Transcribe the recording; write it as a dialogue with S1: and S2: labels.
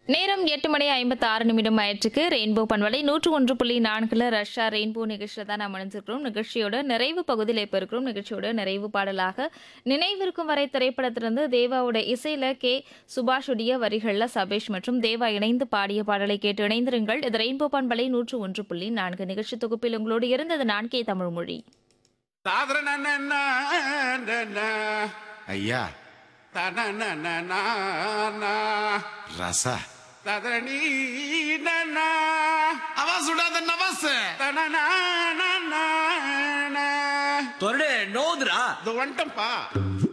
S1: நேரம் எட்டு மணி ஐம்பத்தி ஆறு நிமிடம் ஆயிடுச்சுக்கு ரெயின்போ பண்பலை நூற்று ஒன்று புள்ளி நான்குல ரஷ்யா ரெயின்போ நிகழ்ச்சியில் தான் நாம் இணைஞ்சிருக்கிறோம் நிகழ்ச்சியோட நிறைவு பகுதியில் இப்போ இருக்கிறோம் நிகழ்ச்சியோட நிறைவு பாடலாக நினைவிருக்கும் வரை திரைப்படத்திலிருந்து தேவாவோட இசையில கே சுபாஷுடைய வரிகளில் சபேஷ் மற்றும் தேவா இணைந்து பாடிய பாடலை கேட்டு இணைந்திருங்கள் இது ரெயின்போ பண்பலை நூற்று ஒன்று புள்ளி நான்கு நிகழ்ச்சி தொகுப்பில் உங்களோடு இருந்தது நான் கே தமிழ் மொழி
S2: ஐயா ரசா
S3: ததரணி
S2: அவா சுடாத நவாஸ்
S3: தன
S4: தொரடு நோதுரா
S3: வந்துட்டம்பா